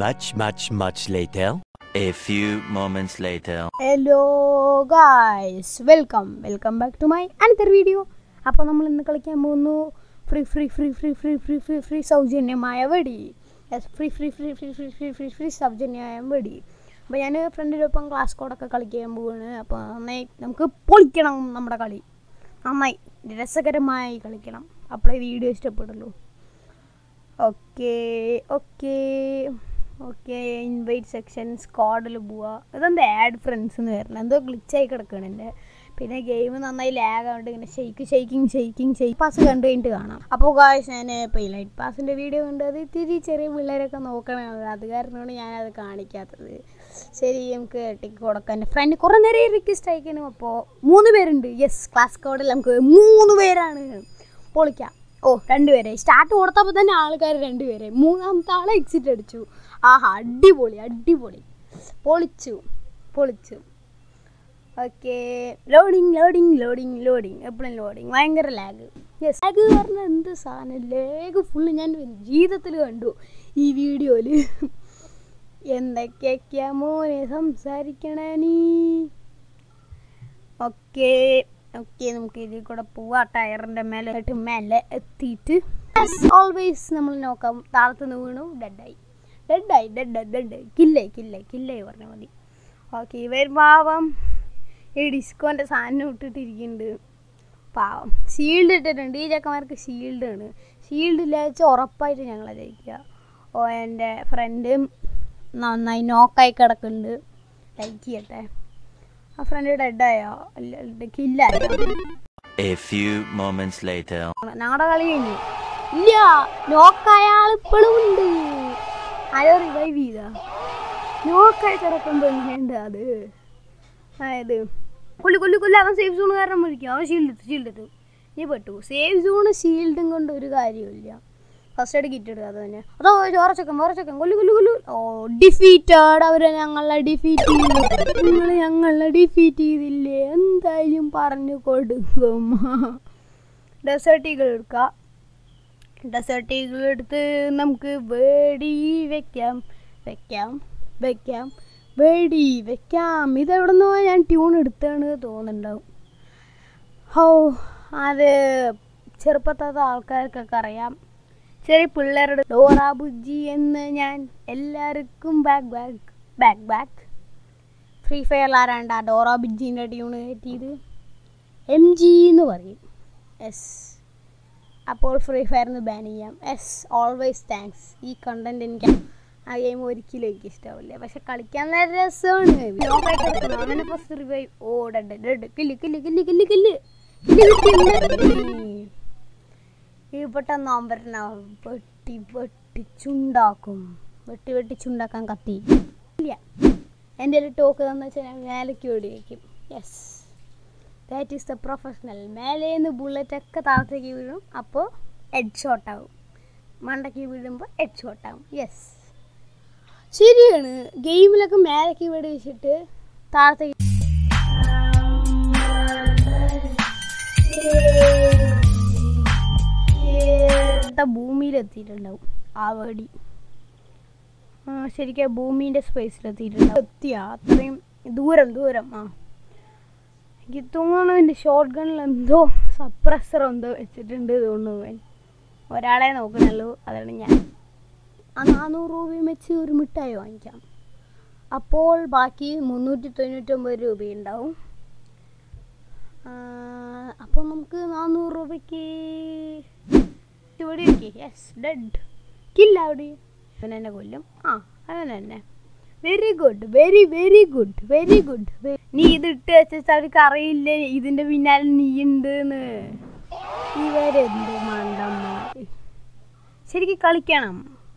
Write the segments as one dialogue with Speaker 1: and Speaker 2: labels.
Speaker 1: Much, much, much later.
Speaker 2: A few moments later.
Speaker 3: Hello guys welcome welcome back to my another video അപ്പോൾ നമ്മൾ ഇന്ന് കളിക്കാൻ പോകുന്നു free free free free free free free free സൗജന്യമായ വെടി yes free free free free free free free free സൗജന്യമായ വെടി അപ്പോൾ ഞാൻ ഫ്രണ്ടിനൊപ്പം ക്ലാസ് കോഡൊക്കെ കളിക്കാൻ പോവാണ് അപ്പോൾ നന്നായി നമുക്ക് പൊളിക്കണം നമ്മുടെ കളി നന്നായി രസകരമായി കളിക്കണം അപ്പോഴേ വീഡിയോ ഇഷ്ടപ്പെടുള്ളൂ okay okay okay invite section സ്ക്വാഡിൽ പോവുക ഇതെന്താ ആഡ് ഫ്രണ്ട്സ് എന്ന് വരണം എന്തോ ഗ്ലിച്ചായി കിടക്കണം എൻ്റെ പിന്നെ ഗെയിം നന്നായി ലാഗ് ആവുകൊണ്ട് ഇങ്ങനെ shake shaking shaking shake pass കണ്ടു കഴിഞ്ഞിട്ട് കാണാം അപ്പോൾ കാശ് ഞാൻ ഇപ്പോൾ ഈ ലൈറ്റ് പാസിൻ്റെ വീഡിയോ കണ്ട് അത് ഇത്തിരി ചെറിയ പിള്ളേരൊക്കെ നോക്കണത് അത് കാരണമാണ് ഞാനത് കാണിക്കാത്തത് ശരി നമുക്ക് ടിക്ക് കൊടുക്കാം എൻ്റെ ഫ്രണ്ട് കുറേ നേരം റിക്വസ്റ്റ് അയക്കണം അപ്പോൾ മൂന്ന് പേരുണ്ട് യെസ് ക്ലാസ് കോഡിൽ നമുക്ക് മൂന്ന് പേരാണ് പൊളിക്കാം ഓ രണ്ടുപേരെ സ്റ്റാർട്ട് കൊടുത്തപ്പോൾ തന്നെ ആൾക്കാർ രണ്ടുപേരെ മൂന്നാമത്തെ ആളെ എക്സിറ്റ് അടിച്ചു ആഹാ അടിപൊളി അടിപൊളി പൊളിച്ചു പൊളിച്ചു okay loading loading loading loading എപ്പോഴും ലോഡിങ് ഭയങ്കര ലാഗ് യെസ് ലാഗ് പറഞ്ഞാൽ എന്ത് സാധനം ലാഗ് ഫുള്ള് ഞാൻ ജീവിതത്തിൽ കണ്ടു ഈ വീഡിയോയിൽ എന്തൊക്കെയൊക്കെയാ മോനെ സംസാരിക്കണേ നീ ഓക്കെ ഓക്കെ നമുക്ക് ഇതിൽ കൂടെ പോവാ ടയറിൻ്റെ മേലെ ഇട്ട് മേലെ എത്തിയിട്ട് ഓൾവേസ് നമ്മൾ നോക്കാം താഴത്ത് നിന്ന് വീണു ഡെഡായി ഡെഡായി ഡെഡ് ഡെഡ് കില്ലേ കില്ലേ കില്ലേ പറഞ്ഞാൽ മതി ഓക്കെ ഇവർ പാവം ഈ ഡിസ്കോൻ്റെ സാധനം ഇട്ടിട്ടിരിക്കുന്നുണ്ട് പാവം ഷീൽഡ് ഇട്ടിട്ടുണ്ട് ഈ ചെക്കന്മാർക്ക് ഷീൽഡ് ആണ് ഷീൽഡ് ഇല്ലാച്ച ഉറപ്പായിട്ട് ഞങ്ങളെ ജയിക്കുക ഓ എൻ്റെ ഫ്രണ്ട് നന്നായി നോക്കായി കിടക്കുന്നുണ്ട് ലൈക്ക് ചെയ്യട്ടെ ആ ഫ്രണ്ട് ഡെഡായോ അല്ല കില്ലായോ
Speaker 2: A few moments later.
Speaker 3: ഞങ്ങളുടെ കളി കഴിഞ്ഞു ഇല്ല നോക്കായ ആൾ ഇപ്പോഴും ഉണ്ട് ആരോ റിവൈവ് ചെയ്താ നോക്കായി കിടക്കുമ്പോൾ എങ്ങനെയുണ്ട് അത് അതായത് കൊല്ലു കൊല്ലു കൊല്ലു അവൻ സേഫ് സോൺ കാരണം വിളിക്കും അവൻ ഷീൽഡ് ഇട്ടു ഷീൽഡ് ഇട്ടു നീ പെട്ടു സേഫ് സോണ് ഷീൽഡും കൊണ്ട് ഒരു കാര്യമില്ല ഫസ്റ്റ് എയ്ഡ് കിറ്റ് എടുക്കുക അത് തന്നെ അതോ വേറെ ചെക്കൻ വേറെ ചെക്കൻ കൊല്ലു കൊല്ലു കൊല്ലു ഓ ഡിഫീറ്റഡ് അവരെ ഞങ്ങളെ ഡിഫീറ്റ് ചെയ്തു നിങ്ങൾ ഞങ്ങളെ ഡിഫീറ്റ് ചെയ്തില്ലേ എന്തായാലും പറഞ്ഞു കൊടുക്കും ഡെസേർട്ട് ഈഗിൾ എടുക്കുക ഡെസേർട്ട് ഈഗിൾ എടുത്ത് നമുക്ക് വെടി വെക്കാം വെക്കാം വെക്കാം വെടി വെക്കാം ഇതെവിടെ നിന്നോ ഞാൻ ട്യൂൺ എടുത്താണ് തോന്നുന്നുണ്ടാവും ഹോ അത് ചെറുപ്പത്തെ ആൾക്കാർക്കൊക്കെ അറിയാം ചെറിയ പിള്ളേരുടെ ഡോറ ബുജ്ജി എന്ന് ഞാൻ എല്ലാവർക്കും back back back back free ഫയറിൽ ആരാണ്ട് ആ ഡോറ ബുജ്ജീൻ്റെ ട്യൂണ് കയറ്റിയത് എം ജി എന്ന് പറയും എസ് അപ്പോൾ ഫ്രീ ഫയറിന്ന് ബാൻ ചെയ്യാം എസ് ഓൾവേസ് താങ്ക്സ് ഈ കണ്ടന്റ് എനിക്ക് ആ ഗെയിം ഒരിക്കലും എനിക്ക് ഇഷ്ടാവില്ല പക്ഷെ കളിക്കാൻ നല്ല രസമാണ് നോക്കായിട്ട് എടുക്കണം അങ്ങനെ ഫസ്റ്റ് റിവൈവ് ഓ dead dead kill kill kill kill kill ഇവിടെ നോമ്പരന വെട്ടി വെട്ടി ചുണ്ടാക്കും വെട്ടി വെട്ടി ചുണ്ടാക്കാൻ കത്തി ഇല്ല എൻ്റെ ഒരു ടോക്ക് തന്നു വെച്ചാൽ ഞാൻ മേലേക്ക് വെടി വയ്ക്കും yes that is the professional മേലേന്ന് ബുള്ളറ്റ് ഒക്കെ താഴത്തേക്ക് വീഴും അപ്പോൾ ഹെഡ് ഷോട്ട് ആവും മണ്ടയ്ക്ക് വീഴുമ്പോൾ ഹെഡ് ഷോട്ട് ആവും യെസ് ശരിയാണ് ഗെയിമിലൊക്കെ മേലേക്ക് വെടി വെച്ചിട്ട് താഴത്തേക്ക് ഭൂമിയിലെത്തിയിട്ടുണ്ടാവും ആ വെടി ആ, ശരിക്കും ഭൂമിൻ്റെ സ്പേസിലെത്തിയിട്ടുണ്ടാവും എത്തിയ അത്രയും ദൂരം ദൂരം ആ എനിക്ക് തോന്നുന്നു എൻ്റെ ഷോർട്ട് ഗണ്ണിൽ എന്തോ സപ്രസർ എന്തോ വെച്ചിട്ടുണ്ട് തോന്നുന്നു അവൻ ഒരാളെ നോക്കണുള്ളൂ അതാണ് ഞാൻ ആ നാനൂറ് രൂപയും വെച്ച് ഒരു മിഠായി വാങ്ങിക്കാം അപ്പോൾ ബാക്കി മുന്നൂറ്റി തൊണ്ണൂറ്റൊമ്പത് രൂപയുണ്ടാവും ആ, അപ്പോൾ നമുക്ക് നാനൂറ് രൂപയ്ക്ക് ഇവിടെ ഇരിക്കേ യെസ് ഡെഡ് കില്ല അവിടെ അവൻ എന്നെ കൊല്ലും ആ അവൻ തന്നെ very good very very good very good നീ ഇത് ഇട്ട് വെച്ചിട്ട് അവർക്ക് അറിയില്ലേ ഇതിന്റെ പിന്നാലെ നീ ഉണ്ടെന്ന് ഇവരെന്ത് മണ്ടന്മാര് ശരിക്കും കളിക്കണം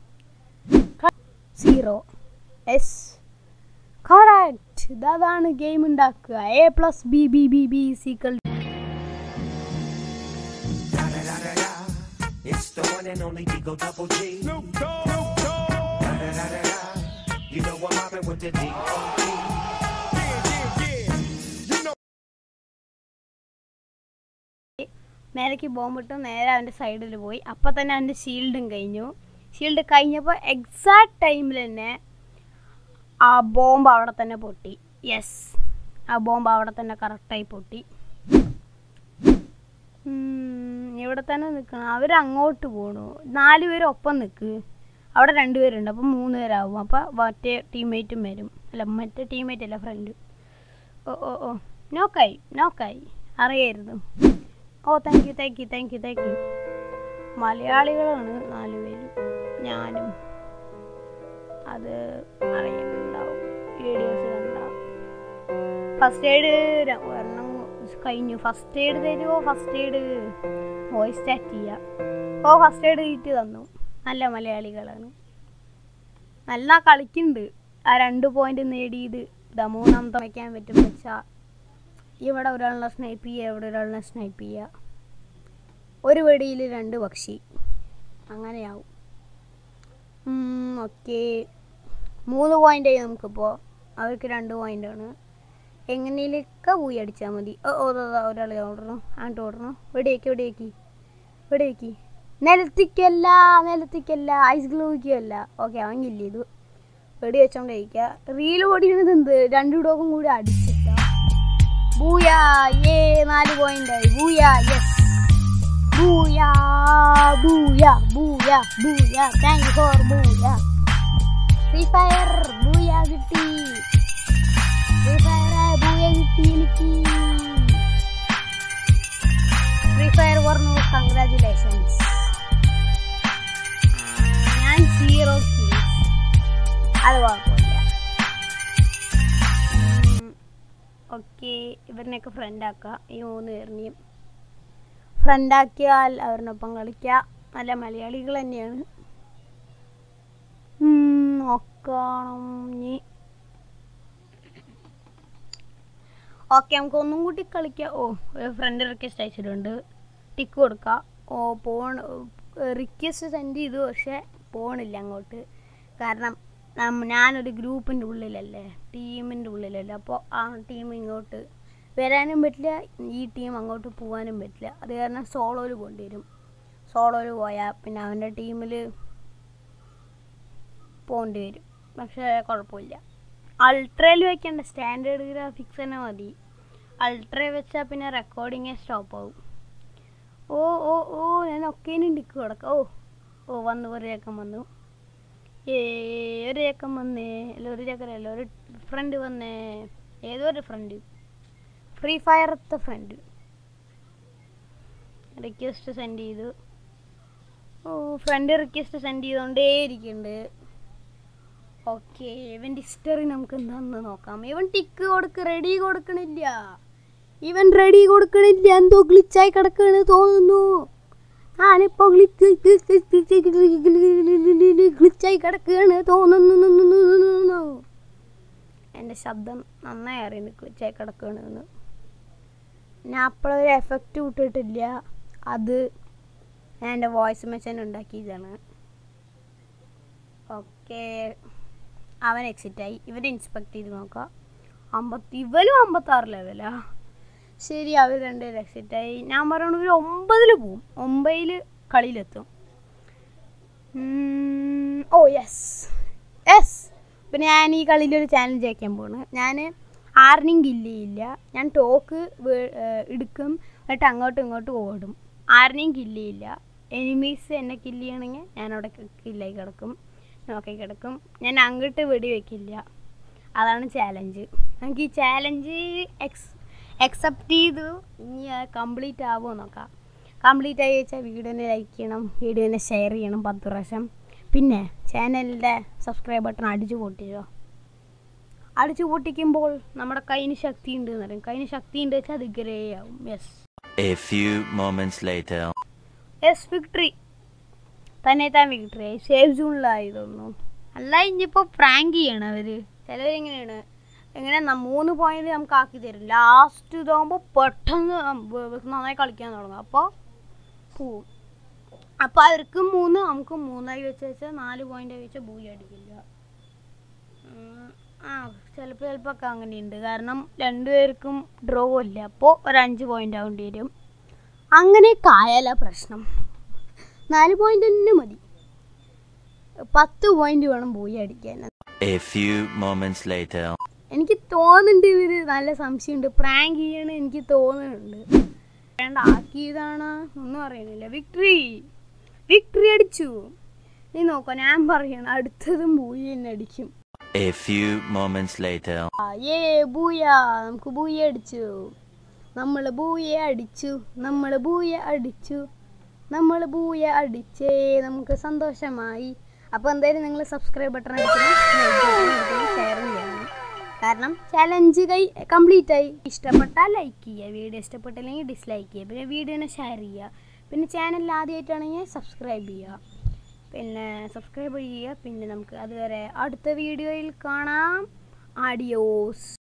Speaker 3: സീറോ എസ് കറക്റ്റ് അതാണ് ഗെയിം ഉണ്ടാക്കുക A plus B B B B സീക്കൾ
Speaker 4: It's the one and only Digo Double G. Snoop Dogg. Da-da-da-da-da. You know I'm mobbing with the D.O.G.
Speaker 3: നേരേക്ക് ബോംബിട്ട് നേരെ അവൻ്റെ സൈഡിൽ പോയി അപ്പം തന്നെ അവൻ്റെ ഷീൽഡും കഴിഞ്ഞു ഷീൽഡ് കഴിഞ്ഞപ്പോൾ എക്സാക്ട് ടൈമിൽ തന്നെ ആ ബോംബ് അവിടെ തന്നെ പൊട്ടി യെസ് ആ ബോംബ് അവിടെ തന്നെ കറക്റ്റായി പൊട്ടി ഉം, ഇവിടെ തന്നെ നിൽക്കണം അവർ അങ്ങോട്ട് പോണു നാല് പേര് ഒപ്പം നിൽക്ക് അവിടെ രണ്ട് പേരുണ്ട് അപ്പം മൂന്ന് പേരാവും അപ്പോൾ മറ്റേ ടീംമേറ്റും വരും അല്ല മറ്റേ ടീംമേറ്റ് അല്ല ഫ്രണ്ട് ഓ ഓ ഓ നോക്കായി നോക്കായി അറിയായിരുന്നു ഓ thank you thank you thank you thank you മലയാളികളാണ് നാല് പേരും ഞാനും അത് അറിയുന്നുണ്ടാവും വീഡിയോസ് കണ്ടാവും ഫസ്റ്റ് എയ്ഡ് ഒരെണ്ണം കഴിഞ്ഞു ഫസ്റ്റ് എയ്ഡ് തരുമോ ഫസ്റ്റ് എയ്ഡ് വോയിസ് ചാറ്റ് ചെയ്യാം ഓ ഫസ്റ്റ് എയ്ഡ് കിറ്റ് തന്നു നല്ല മലയാളികളാണ് നല്ല കളിക്കുന്നുണ്ട് ആ രണ്ട് പോയിന്റ് നേടിയത് ഇതാ മൂന്നാമത്തെ വയ്ക്കാൻ പറ്റും വെച്ചാൽ ഇവിടെ ഒരാളിനെ സ്നൈപ്പ് ചെയ്യുക ഇവിടെ ഒരാളിനെ സ്നൈപ്പ് ചെയ്യുക ഒരു വെടിയിൽ രണ്ട് പക്ഷി അങ്ങനെയാവും ഓക്കെ മൂന്ന് പോയിൻ്റ് ആയി നമുക്കിപ്പോൾ അവർക്ക് രണ്ട് പോയിൻ്റാണ് എങ്ങനെയൊക്കെ പോയി അടിച്ചാൽ മതി ഓ ഓ ഒരാൾ ഓടണം അങ്ങോട്ട് ഓടണം വെടിയേക്ക് വെടിയേക്ക് വെടിയേക്ക് നിലത്തിക്കല്ല നിലത്തിക്കല്ല ഐസ് ഗ്ലോയ്ക്കല്ല ഓക്കെ അവൻ കില്ല ചെയ്തു വെടി വെച്ചോണ്ടിരിക്കുക റീൽ ഓടിയത് എന്ത് രണ്ടു ഡോക്കും കൂടി അടിച്ചിട്ട ബൂയാ ഏ നാല് പോയിന്റ് ആയി booyah yes booyah booyah booyah booyah thank you for booyah Free Fire booyah കിട്ടി ഫ്രീ ഫയർ ബൂയ കിട്ടി എനിക്ക് ഫ്രീ ഫയർ പറഞ്ഞു കൺഗ്രാറ്റുലേഷൻസ് ഞാൻ സീറോ കീസ് അത് കുഴപ്പമില്ല ഓക്കെ ഇവരിനെയൊക്കെ ഫ്രണ്ടാക്കാം ഈ മൂന്ന് പേരിനെയും ഫ്രണ്ടാക്കിയാൽ അവരിനൊപ്പം കളിക്കുക നല്ല മലയാളികൾ തന്നെയാണ് ഉം, നോക്കണം ഇനി ഓക്കെ നമുക്ക് ഒന്നും കൂടി കളിക്കാം ഓ ഒരു ഫ്രണ്ട് റിക്വസ്റ്റ് അയച്ചിട്ടുണ്ട് ടിക്ക് കൊടുക്കാം ഓ പോൺ റിക്വസ്റ്റ് സെൻഡ് ചെയ്തു പക്ഷേ പോണില്ല അങ്ങോട്ട് കാരണം നമ്മ- ഞാനൊരു ഗ്രൂപ്പിൻ്റെ ഉള്ളിലല്ലേ ടീമിൻ്റെ ഉള്ളിലല്ലേ അപ്പോൾ ആ ടീം ഇങ്ങോട്ട് വരാനും പറ്റില്ല ഈ ടീം അങ്ങോട്ട് പോകാനും പറ്റില്ല അത് കാരണം സോളോയിൽ പോകേണ്ടി വരും സോളോയിൽ പോയാൽ പിന്നെ അവൻ്റെ ടീമിൽ പോകേണ്ടി വരും പക്ഷേ കുഴപ്പമില്ല അൾട്രയിൽ വെക്കേണ്ട സ്റ്റാൻഡേർഡ് ഗ്രാഫിക്സ് തന്നെ മതി അൾട്ര വെച്ചാൽ പിന്നെ റെക്കോർഡിങ് സ്റ്റോപ്പ് ആവും ഓ ഓ ഓ ഞാൻ ഒക്കേനും ടിക്ക് കിടക്കാം ഓ ഓ വന്നു ഒരു ചേക്കൻ വന്നു ഏ ഒരു ചേക്കൻ വന്നേ അല്ല ഒരു ചേക്കനല്ല ഒരു ഫ്രണ്ട് വന്നേ ഏതോ ഒരു ഫ്രണ്ട് ഫ്രീ ഫയറത്തെ ഫ്രണ്ട് റിക്വസ്റ്റ് സെൻഡ് ചെയ്തു ഓ ഫ്രണ്ട് റിക്വസ്റ്റ് സെൻഡ് ചെയ്തുകൊണ്ടേ ഇരിക്കുന്നുണ്ട് ഓക്കെ ഇവൻ്റെ ഹിസ്റ്ററി നമുക്ക് എന്താണെന്ന് നോക്കാം ഇവൻ ടിക്ക് കൊടുക്ക് റെഡി കൊടുക്കണില്ല ഇവൻ റെഡി കൊടുക്കണില്ല എന്തോ ഗ്ലിച്ചായി കിടക്കണ് തോന്നുന്നു ഞാനിപ്പോൾ ഗ്ലിച്ച് ഗ്ലിച്ചായി കിടക്കുകയാണ് തോന്നുന്നു എൻ്റെ ശബ്ദം നന്നായി അറിയുന്നു ഗ്ലിച്ചായി കിടക്കുകയാണെന്ന് ഞാൻ അപ്പോഴൊരു എഫക്റ്റ് വിട്ടിട്ടില്ല അത് ഞാൻ എൻ്റെ വോയിസ് മെസ്സേജ് ഉണ്ടാക്കിയതാണ് ഓക്കെ അവൻ എക്സിറ്റായി ഇവരെ ഇൻസ്പെക്ട് ചെയ്ത് നോക്കാം അമ്പത്തി ഇവനും അമ്പത്താറ് ലെവലാ ശരി അവർ രണ്ടുപേരും എക്സിറ്റായി ഞാൻ പറയണ ഒരു ഒമ്പതിൽ പോവും ഒമ്പതിൽ കളിയിലെത്തും ഉം, ഓ യെസ് യെസ് പിന്നെ ഞാൻ ഈ കളിയിൽ ഒരു ചാലഞ്ച് വയ്ക്കാൻ പോണ് ഞാൻ ആറിനും കില്ലിയില്ല ഞാൻ ടോക്ക് എടുക്കും എന്നിട്ട് അങ്ങോട്ടും ഇങ്ങോട്ടും ഓടും ആറിനെയും കില്ലിയില്ല എനിമീസ് എന്നെ കില്ല് ചെയ്യണമെങ്കിൽ ഞാൻ അവിടെ കില്ലായി കിടക്കും നോക്കി കിടക്കും ഞാൻ അങ്ങോട്ട് വെടി വെക്കില്ല അതാണ് ചാലഞ്ച് നമുക്ക് ഈ ചാലഞ്ച് എക്സ് അക്സെപ്റ്റ് ചെയ്തു ഇനി കംപ്ലീറ്റ് ആവുമോ നോക്കാം കംപ്ലീറ്റ് ആയി വെച്ചാൽ വീഡിയോനെ ലൈക്ക് ചെയ്യണം വീഡിയോനെ ഷെയർ ചെയ്യണം പത്ത് പ്രാവശ്യം പിന്നെ ചാനലിൻ്റെ സബ്സ്ക്രൈബ് ബട്ടൺ അടിച്ചു പൊട്ടിച്ചോ അടിച്ചു പൊട്ടിക്കുമ്പോൾ നമ്മുടെ കയ്യിന് ശക്തി ഉണ്ട് എന്ന് പറയും കയ്യിന് ശക്തി ഉണ്ട് വെച്ചാൽ അത് ഗ്രേ ആവും yes
Speaker 2: A few moments later.
Speaker 3: Yes victory തന്നെ താൻ വിക്ടറി ആയി സേഫ് സോണിലായി തോന്നുന്നു അല്ല ഇനിയിപ്പോൾ പ്രാങ്ക് ചെയ്യണം അവർ ചിലവരിങ്ങനെയാണ് ഇങ്ങനെ ന- മൂന്ന് പോയിന്റ് നമുക്ക് ആക്കി തരും ലാസ്റ്റ് ഇതാകുമ്പോൾ പെട്ടെന്ന് വ- വ- നന്നായി കളിക്കാൻ തുടങ്ങും അപ്പോൾ പോവും അപ്പോൾ അവർക്ക് മൂന്ന് നമുക്ക് മൂന്നായി വെച്ച് വെച്ചാൽ നാല് പോയിന്റ് വെച്ചാൽ ഭൂരി അടിക്കില്ല ഉം, ആ ചിലപ്പോൾ ചിലപ്പോൾ ഒക്കെ അങ്ങനെയുണ്ട് കാരണം രണ്ടുപേർക്കും ഡ്രോ ഇല്ല അപ്പോൾ ഒരു അഞ്ച് പോയിന്റ് ആവേണ്ടി വരും അങ്ങനെയൊക്കെ ആയാലാ പ്രശ്നം നാല് പോയിന്റ് തന്നെ മതി പത്ത് പോയിന്റ് വേണം പോയി അടിക്കാൻ
Speaker 2: A few moments later.
Speaker 3: എനിക്ക് തോന്നുന്നുണ്ട് ഇവര് നല്ല സംശയമുണ്ട് പ്രാങ്ക് ചെയ്യണ എനിക്ക് തോന്നുന്നുണ്ട് വേണ്ട ആക്കിയതാണ് ഒന്നും അറിയണില്ല വിക്ടറി വിക്ടറി അടിച്ചു നീ നോക്കോ ഞാൻ പറയണം അടുത്തതും ബൂയി തന്നെ അടിക്കും
Speaker 2: A few moments later.
Speaker 3: ആ, ഏ ബൂയ നമുക്ക് ബൂയ അടിച്ചു നമ്മൾ ബൂയ അടിച്ചു നമ്മൾ ബൂയ അടിച്ചു നമ്മൾ ബൂയ അടിച്ചേ നമുക്ക് സന്തോഷമായി അപ്പോൾ എന്തായാലും നിങ്ങൾ സബ്സ്ക്രൈബ് ബട്ടൺ അടിക്കണം ഷെയർ ചെയ്യണം കാരണം ചലഞ്ച് കൈ കംപ്ലീറ്റ് ആയി ഇഷ്ടപ്പെട്ടാൽ ലൈക്ക് ചെയ്യുക വീഡിയോ ഇഷ്ടപ്പെട്ടില്ലെങ്കിൽ ഡിസ്ലൈക്ക് ചെയ്യുക പിന്നെ വീഡിയോനെ ഷെയർ ചെയ്യുക പിന്നെ ചാനൽ ആദ്യമായിട്ടാണെങ്കിൽ സബ്സ്ക്രൈബ് ചെയ്യുക പിന്നെ സബ്സ്ക്രൈബ് ചെയ്യുക പിന്നെ നമുക്ക് അതുവരെ അടുത്ത വീഡിയോയിൽ കാണാം ആഡിയോസ്